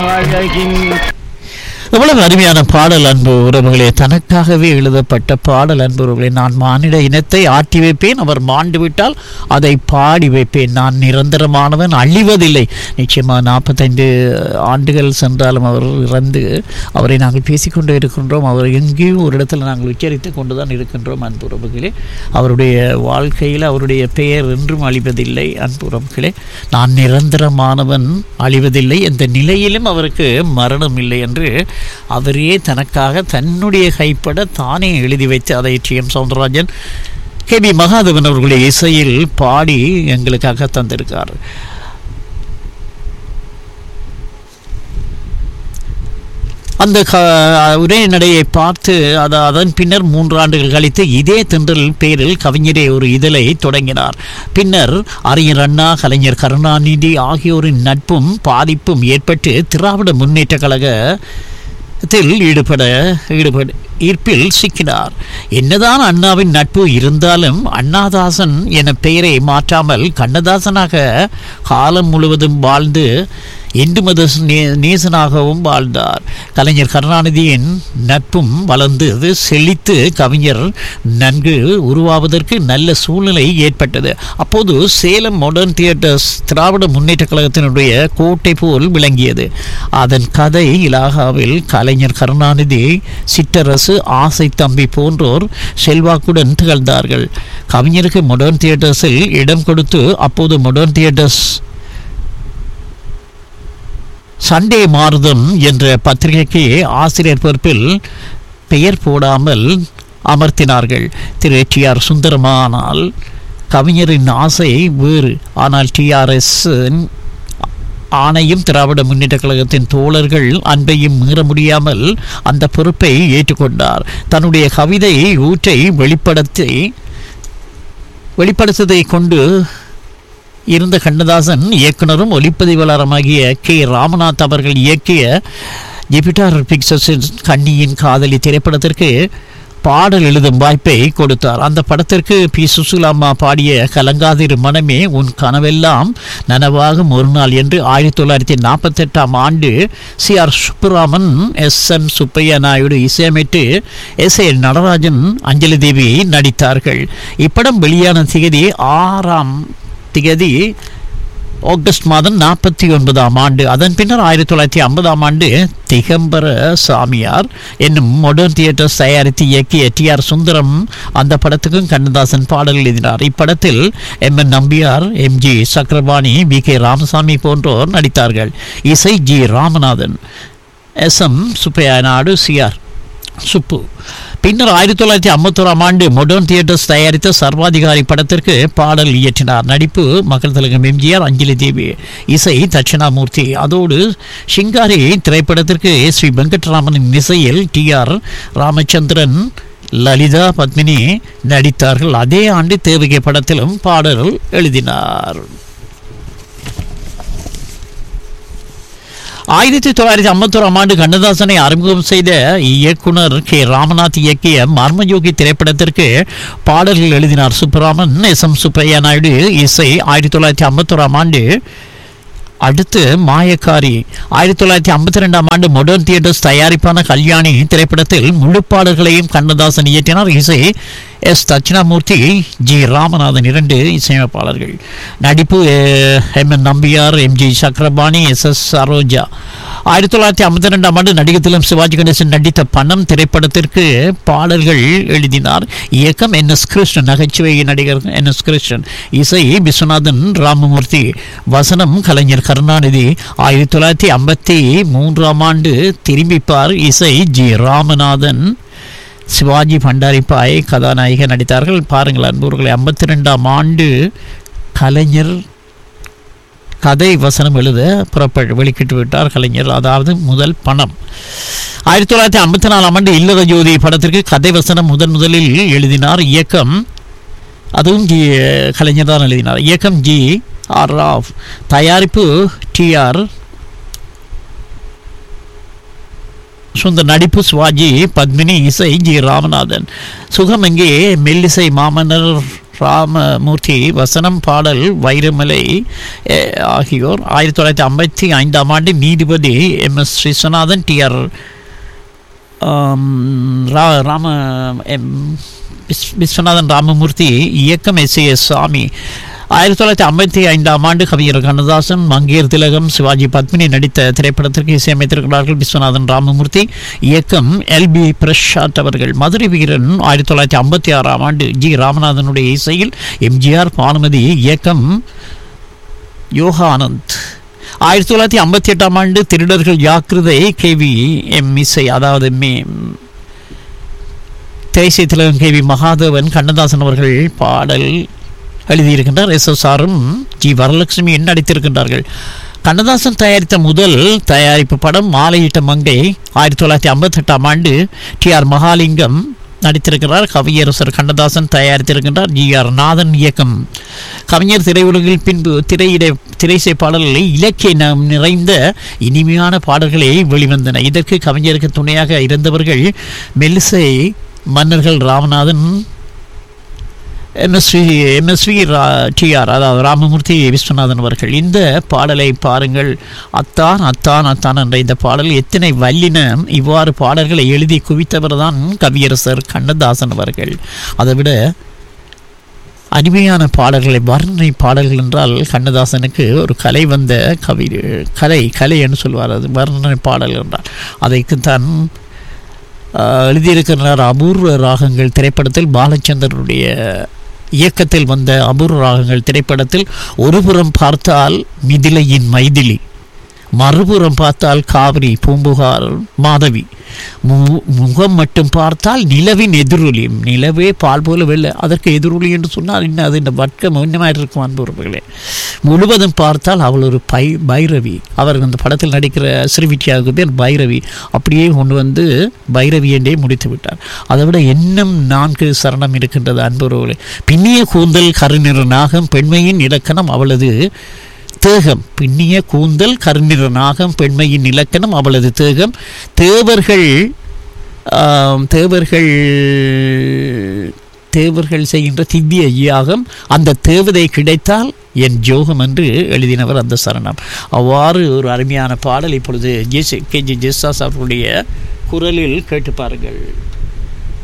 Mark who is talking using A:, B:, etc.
A: அழகின்
B: எவ்வளவு அருமையான பாடல் அன்பு உறவுகளே தனக்காகவே எழுதப்பட்ட பாடல் அன்பு உறவுகளே நான் மானிட இனத்தை ஆட்டி வைப்பேன் அவர் மாண்டு விட்டால் அதை பாடி வைப்பேன் நான் நிரந்தரமானவன் அழிவதில்லை நிச்சயமாக நாற்பத்தைந்து ஆண்டுகள் சென்றாலும் அவர் இறந்து அவரை நாங்கள் பேசிக்கொண்டே இருக்கின்றோம் அவர் எங்கேயும் ஒரு இடத்துல நாங்கள் உச்சரித்து கொண்டு தான் இருக்கின்றோம் அன்பு உறவுகளே அவருடைய வாழ்க்கையில் அவருடைய பெயர் என்றும் அழிவதில்லை அன்பு உறவுகளே நான் நிரந்தரமானவன் அழிவதில்லை எந்த நிலையிலும் அவருக்கு மரணம் இல்லை என்று அவரே தனக்காக தன்னுடைய கைப்பட தானே எழுதி வைத்து அதை T M Soundararajan K V Mahadevan அவர்களுடைய இசையில் பாடி எங்களுக்காக தந்திருக்கார் அந்த க உரை நடையை பார்த்து அது அதன் பின்னர் மூன்று ஆண்டுகள் கழித்து இதே தென்றல் பேரில் கவிஞரே ஒரு இதழை தொடங்கினார் பின்னர் அறிஞர் அண்ணா கலைஞர் கருணாநிதி ஆகியோரின் நட்பும் பாதிப்பும் ஏற்பட்டு திராவிட முன்னேற்ற கழக த்தில் ஈடுபட ஈடுபட ஈர்ப்பில் சிக்கினார் என்னதான் அண்ணாவின் நட்பு இருந்தாலும் அண்ணாதாசன் என பெயரை மாற்றாமல் கண்ணதாசனாக காலம் முழுவதும் வாழ்ந்து இந்து மத நே- நேசனாகவும் வாழ்ந்தார் கலைஞர் கருணாநிதியின் நட்பும் வளர்ந்து செழித்து கவிஞர் நன்கு உருவாவதற்கு நல்ல சூழ்நிலை ஏற்பட்டது அப்போது சேலம் மாடர்ன் தியேட்டர்ஸ் திராவிட முன்னேற்ற கழகத்தினுடைய கோட்டை போல் விளங்கியது அதன் கதை இலாகாவில் கலைஞர் கருணாநிதி சிற்றரசு ஆசை தம்பி போன்றோர் செல்வாக்குடன் திகழ்ந்தார்கள் கவிஞருக்கு மாடர்ன் தியேட்டர்ஸில் இடம் கொடுத்து அப்போது மாடர்ன் தியேட்டர்ஸ் சண்டே மாறுதம் என்ற பத்திரிகைக்கு ஆசிரியர் பொறுப்பில் பெயர் போடாமல் அமர்த்தினார்கள் திரு டி ஆர் சுந்தரமானால் கவிஞரின் ஆசை வேறு ஆனால் டிஆர்எஸ் ஆணையும் திராவிட முன்னேற்ற கழகத்தின் தோழர்கள் அன்பையும் மீற முடியாமல் அந்த பொறுப்பை ஏற்றுக்கொண்டார் தன்னுடைய கவிதை ஊற்றை வெளிப்படுத்தி வெளிப்படுத்ததை கொண்டு இருந்த கண்ணதாசன் இயக்குனரும் ஒளிப்பதிவாளருமாகிய கே ராமநாத் அவர்கள் இயக்கிய ஜெபிட்டார் பிக்சர்ஸின் கண்ணியின் காதலி திரைப்படத்திற்கு பாடல் எழுதும் வாய்ப்பை கொடுத்தார் அந்த படத்திற்கு பி சுசுலாம்மா பாடிய கலங்காதிரு மனமே உன் கனவெல்லாம் நனவாகும் ஒரு நாள் என்று ஆயிரத்தி தொள்ளாயிரத்தி நாற்பத்தெட்டாம் ஆண்டு C R Subburaman S N Subbaiah Naidu இசையமைத்து எஸ் ஏ நடராஜன் அஞ்சலி தேவி நடித்தார்கள் இப்படம் வெளியான திகதி ஆறாம் திகதி ஆகஸ்ட் மாதம் நாற்பத்தி ஒன்பதாம் ஆண்டு அதன் பின்னர் ஆயிரத்தி தொள்ளாயிரத்தி ஐம்பதாம் ஆண்டு திகம்பர சாமியார் என்னும் மாடர்ன் தியேட்டர்ஸ் தயாரித்து இயக்கிய டி ஆர் சுந்தரம் அந்த படத்துக்கும் கண்ணதாசன் பாடல் எழுதினார் இப்படத்தில் M N Nambiar M G Chakrapani V K Ramasamy போன்றோர் நடித்தார்கள் இசை G Ramanathan S M Subbaiah Naidu CR Subbu பின்னர் ஆயிரத்தி தொள்ளாயிரத்தி ஐம்பத்தோராம் ஆண்டு மொடர்ன் தியேட்டர்ஸ் தயாரித்த சர்வாதிகாரி படத்திற்கு பாடல் இயற்றினார் நடிப்பு மக்கள் திலகம் எம்ஜிஆர் அஞ்சலி தேவி இசை தட்சிணாமூர்த்தி அதோடு சிங்காரி திரைப்படத்திற்கு ஸ்ரீ வெங்கட்ராமனின் இசையில் டி ஆர் ராமச்சந்திரன் லலிதா பத்மினி நடித்தார்கள் அதே ஆண்டு தேவகை படத்திலும் பாடல் எழுதினார் ஆயிரத்தி தொள்ளாயிரத்தி ஐம்பத்தோராம் ஆண்டு கண்ணதாசனை அறிமுகம் செய்த இயக்குனர் கே ராமநாத் இயக்கிய மர்மயோகி திரைப்படத்திற்கு பாடல்கள் எழுதினார் சுப்பராமன் எஸ் எம் சுப்பையா நாயுடு இசை ஆயிரத்தி தொள்ளாயிரத்தி ஐம்பத்தோராம் ஆண்டு அடுத்து மாயக்காரி ஆயிரத்தி தொள்ளாயிரத்தி ஐம்பத்தி ரெண்டாம் ஆண்டு மொடர்ன் தியேட்டர்ஸ் தயாரிப்பான கல்யாணி திரைப்படத்தில் முழு பாடல்களையும் கண்ணதாசன் இயற்றினார் இசை எஸ் தட்சிணாமூர்த்தி ஜி ராமநாதன் இரண்டு இசையமைப்பாளர்கள் நடிப்பு அஹ், M N Nambiar M G Chakrapani S S Saroja ஆயிரத்தி தொள்ளாயிரத்தி ஐம்பத்தி ரெண்டாம் ஆண்டு நடிகத்திலும் சிவாஜி கணேசன் நடித்த பணம் திரைப்படத்திற்கு பாடல்கள் எழுதினார் இயக்கம் என் எஸ் கிருஷ்ணன் நகைச்சுவை நடிகர் என் எஸ் கிருஷ்ணன் இசை விஸ்வநாதன் ராமமூர்த்தி வசனம் கலைஞர் கருணாநிதி ஆயிரத்தி தொள்ளாயிரத்தி ஐம்பத்தி மூன்றாம் ஆண்டு திரும்பிப்பார் இசை ஜி ராமநாதன் சிவாஜி பண்டாரிப்பாய் கதாநாயகர் நடித்தார்கள் பாருங்கள் அன்பூர்களை ஐம்பத்தி ரெண்டாம் ஆண்டு கலைஞர் கதை வசனம் எழுத புறப்பட்டு வெளிக்கிட்டு விட்டார் கலைஞர் அதாவது முதல் பணம் ஆயிரத்தி தொள்ளாயிரத்தி ஐம்பத்தி நாலாம் ஆண்டு இல்லற ஜோதி படத்திற்கு கதை வசனம் முதன் முதலில் எழுதினார் இயக்கம் அதுவும் ஜி கலைஞர் தான் எழுதினார் இயக்கம் ஜி ஆர் ராவ் தயாரிப்பு டிஆர் சொந்த நடிப்பு சிவாஜி பத்மினி இசை ஜி ராமநாதன் சுகம் எங்கே மெல்லிசை மாமன்னர் ராமமூர்த்தி வசனம் பாடல் வைரமலை அஹ், ஆகியோர் ஆயிரத்தி தொள்ளாயிரத்தி ஐம்பத்தி ஐந்தாம் ஆண்டு நீதிபதி M S Viswanathan T R ரா ராம எம் விஸ்- விஸ்வநாதன் ராமமூர்த்தி இயக்கம் எஸ் ஏ சாமி ஆயிரத்தி தொள்ளாயிரத்தி ஐம்பத்தி ஐந்தாம் ஆண்டு கவிஞர் கண்ணதாசன் மங்கையர் திலகம் சிவாஜி பத்மினி நடித்த திரைப்படத்திற்கு இசையமைத்திருக்கிறார்கள் விஸ்வநாதன் ராமமூர்த்தி இயக்கம் எல் பி பிரசாத் அவர்கள் மதுரை வீரன் ஆயிரத்தி தொள்ளாயிரத்தி ஐம்பத்தி ஆறாம் ஆண்டு ஜி ராமநாதனுடைய இசையில் எம்ஜிஆர் பானுமதி இயக்கம் யோகானந்த் ஆயிரத்தி தொள்ளாயிரத்தி ஐம்பத்தி எட்டாம் ஆண்டு திருடர்கள் ஜாக்கிரதை கேவி எம் இசை அதாவது மே தேசிய திலகம் கேவி மகாதேவன் கண்ணதாசன் அவர்கள் பாடல் எழுதியிருக்கின்றார் எஸ் எஸ் ஆரும் ஜி வரலட்சுமி நடித்திருக்கின்றார்கள் கண்ணதாசன் தயாரித்த முதல் தயாரிப்பு படம் மாலையிட்ட மங்கை ஆயிரத்தி தொள்ளாயிரத்தி ஐம்பத்தெட்டாம் ஆண்டு டி ஆர் மகாலிங்கம் நடித்திருக்கிறார் கவியரசர் கண்ணதாசன் தயாரித்திருக்கின்றார் ஜி ஆர் நாதன் இயக்கம் கவிஞர் திரையுலகில் பின்பு திரையிட திரைசை பாடல்களை இலக்கிய ந- நிறைந்த இனிமையான பாடல்களே வெளிவந்தன இதற்கு கவிஞருக்கு துணையாக இருந்தவர்கள் மெல்லிசை மன்னர்கள் ராமநாதன் எம்எஸ்வி எம்எஸ்வி ரா டிஆர் அதாவது ராமமூர்த்தி விஸ்வநாதன் அவர்கள் இந்த பாடலை பாருங்கள் அத்தான் அத்தான் அத்தான் என்ற இந்த பாடல் எத்தனை வல்லினம் இவ்வாறு பாடல்களை எழுதி குவித்தவர் தான் கவியரசர் கண்ணதாசன் அவர்கள் அதை விட அருமையான பாடல்களை வர்ணனை பாடல்கள் என்றால் கண்ணதாசனுக்கு ஒரு கலை வந்த கவி கலை கலை என்று சொல்வார் அது வர்ணனை பாடல் என்றால் அதைக்குத்தான் ஆஹ், எழுதியிருக்கிறார் அபூர்வ ராகங்கள் திரைப்படத்தில் பாலச்சந்தருடைய இயக்கத்தில் வந்த அபூர்வ ராகங்கள் திரைப்படத்தில் ஒருபுறம் பார்த்தால் மிதிலையின் மைதிலி மறுபுறம் பார்த்தால் காவிரி பூம்புகார் மாதவி மு- முகம் மட்டும் பார்த்தால் நிலவின் எதிரொலி நிலவே பால் போல வெள்ள அதற்கு எதிரொலி என்று சொன்னால் இன்னும் அது இந்த வட்டம் இன்னமாக இருக்கும் அன்புறவுகளே முழுவதும் பார்த்தால் அவள் ஒரு பை பைரவி அவர் அந்த படத்தில் நடிக்கிற ஸ்ரீவித்யாவுக்கு பேர் பைரவி அப்படியே கொண்டு வந்து பைரவி என்றே முடித்து விட்டார் அதை விட இன்னும் நான்கு சரணம் இருக்கின்றது அன்புறவுகளே பின்னிய கூந்தல் கருநிற நாகம் பெண்மையின் இலக்கணம் அவளது தேகம் பின்னிய கூந்தல் கருநிற நாகம் பெண்மையின் இலக்கணம் அவளது தேகம் தேவர்கள் ஆம், தேவர்கள் தேவர்கள் செய்கின்ற திவ்ய யாகம் அந்த தேவதை கிடைத்தால் என் ஜோகம் என்று எழுதினவர் அந்த சரணம் அவ்வாறு ஒரு அருமையான பாடல் இப்பொழுது ஜெஸ் கே ஜி ஜெஸ்தாஸ் அவர்களுடைய குரலில் கேட்டு பாருங்கள்